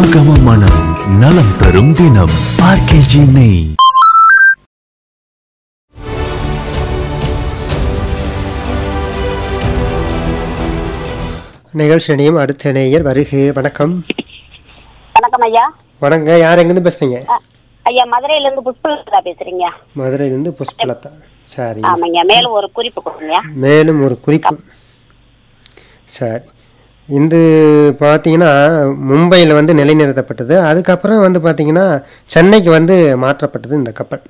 சுகம மனம் நலம் தரும் தினம் ஆர்கேஜி நெய் நிகழ்ச்சியனையும் அடுத்த நேயர் வருகை வணக்கம் வணக்கம் ஐயா வணங்க யார் எங்கேருந்து பேசுறீங்க அ- ஐயா மதுரையில இருந்து புஷ்பலதா பேசுறீங்க மதுரையிலேருந்து புஷ்பலதா சரி ஆமாங்க மேலும் ஒரு குறிப்பு கொடுங்க மேலும் ஒரு குறிப்பு சரி இந்த பார்த்தீங்கன்னா மும்பையில் வந்து நிலைநிறுத்தப்பட்டது அதுக்கப்புறம் வந்து பார்த்தீங்கன்னா சென்னைக்கு வந்து மாற்றப்பட்டது இந்த கப்பல்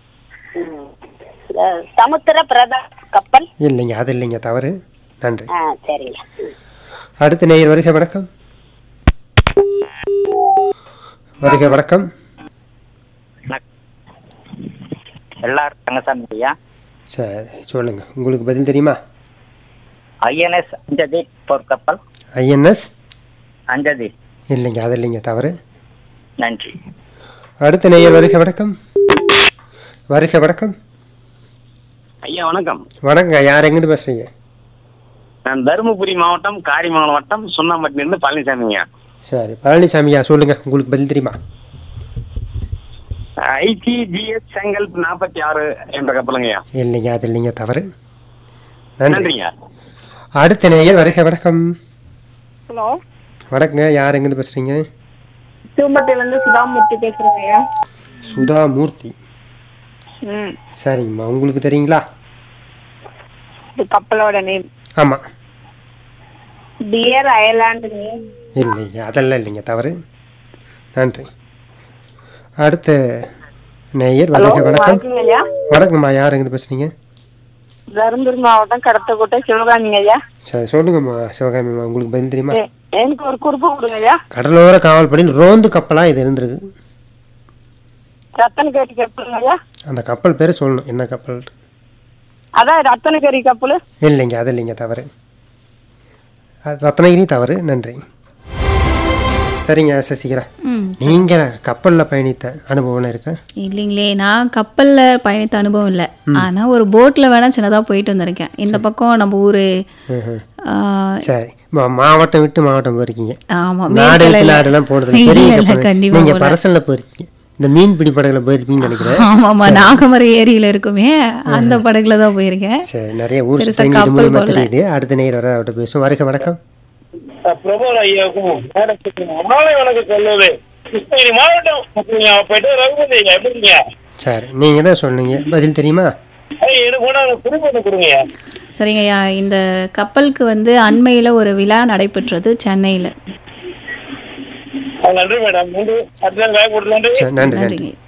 இந்த சமுத்திர பிரதா கப்பல் இல்லைங்க அது இல்லைங்க தவறு நன்றி ஆ சரிங்க ம். அடுத்த நேயர் வருகை வணக்கம் வருகை வணக்கம் எல்லாரும் தங்கசாமி ஐயா சரி சொல்லுங்க உங்களுக்கு பதில் தெரியுமா ஐஎன்எஸ் அஞ்சதி போர் கப்பல் ஐஎன்எஸ் அஞ்சதி இல்லைங்க அது இல்லைங்க தவறு நன்றி அடுத்த நேயர் வருகை வணக்கம் வருகை வணக்கம் ஐயா வணக்கம் வணங்க யார் எங்கிருந்து பேசுறீங்க நான் தருமபுரி மாவட்டம் காரிமங்கலம் வட்டம் சுண்ணாம்பட்டிலிருந்து பழனிசாமிங்க சரி பழனிசாமியா சொல்லுங்க உங்களுக்கு பதில் தெரியுமா ஐடிஜிஎஸ் செங்கல் நாற்பத்தி ஆறு என்ற கப்பலுங்கய்யா இல்லைங்க அது இல்லைங்க தவறு நன்றி நன்றிங்க அடுத்த நேயர் வருகை வணக்கம் ஹலோ வணக்கங்க யார் எங்கிருந்து பேசுறீங்க திரும்பட்டில இருந்து சுதாமூர்த்தி பேசுறேங்க சுதா மூர்த்தி ம் சரிங்கம்மா உங்களுக்கு தெரியுங்களா இது கப்பலோட நேம் ஆமாம் டியர் அயர்லாண்டு நேம் இல்லைங்க அதெல்லாம் இல்லைங்க தவறு நன்றி அடுத்த நேயர் ஹலோ வருகை வணக்கம் வணக்கங்க ஐயா வணக்கம்மா யார் எங்கிருந்து பேசுறீங்க தருமபுரி மாவட்டம் கடத்தக்கோட்டை சிவகாமிங்க ஐயா சரி சொல்லுங்கம்மா சிவகாமிம்மா உங்களுக்கு பதில் தெரியுமா எ- எனக்கு ஒரு குறிப்பு கொடுங்க ஐயா கடலோர காவல்படையில் ரோந்து கப்பலாக இது இருந்திருக்கு ரத்தனகரி கப்பலுங்க ஐயா அந்த கப்பல் பேர் சொல்லணும் என்ன கப்பல் அதான் ரத்தனகரி கப்பல் இல்லைங்க அது இல்லைங்க தவறு அது ரத்னகிரி தவறு நன்றி சரிங்க சசிகரா ம் நீங்க கப்பல்ல பயணித்த அனுபவம் இருக்கா இல்லைங்களே நான் கப்பல்ல பயணித்த அனுபவம் இல்லை ஆனா ஒரு போட்ல வேணா சின்னதா போயிட்டு வந்திருக்கேன் இந்த பக்கம் நம்ம ஊரு ம்ஹும். ஆ, சரி மா- மாவட்டம் விட்டு மாவட்டம் போயிருக்கீங்க ஆமா நாடு விட்டு மேற்கலையில. நாடெல்லாம் போனது இல்ல, பெரிய இல்ல, கப்பல் கண்டிப்பா நீங்க போல. பரசல்ல போயிருக்கீங்க இந்த மீன் பிடி படகுல போயிருப்பீங்கன்னு நினைக்கிறேன் ஆமாமா நாகமரை ஏரியில இருக்குமே அந்த படகுல தான் போயிருக்கேன் சரி நிறைய ஊர் பெருசா சுத்தங்க இது கப்பல் மூலமா போகல. தெரியுது அடுத்த நேரம் வர அவர்கிட்ட பேசும் வருக வணக்கம் பிரபல ஐயாவுக்கும் மேடத்துக்கும் மாலை வணக்கம் சொல்லுவது கிருஷ்ணகிரி மாவட்டம் போயிட்டு ரகுபதி ஐயா எப்படிங்க சரி நீங்க தான் சொன்னீங்க பதில் தெரியுமா ஐயா, எனக்கு கூட குறிப்பு கொடுங்க சரிங்கய்யா இந்த கப்பலுக்கு வந்து அண்மையில ஒரு விழா நடைபெற்றது சென்னையில நன்றி மேடம் நன்றி அடுத்த நாள் வாய்ப்பு கொடுத்து நன்றி சரி நன்றி நன்றி நன்றிங்க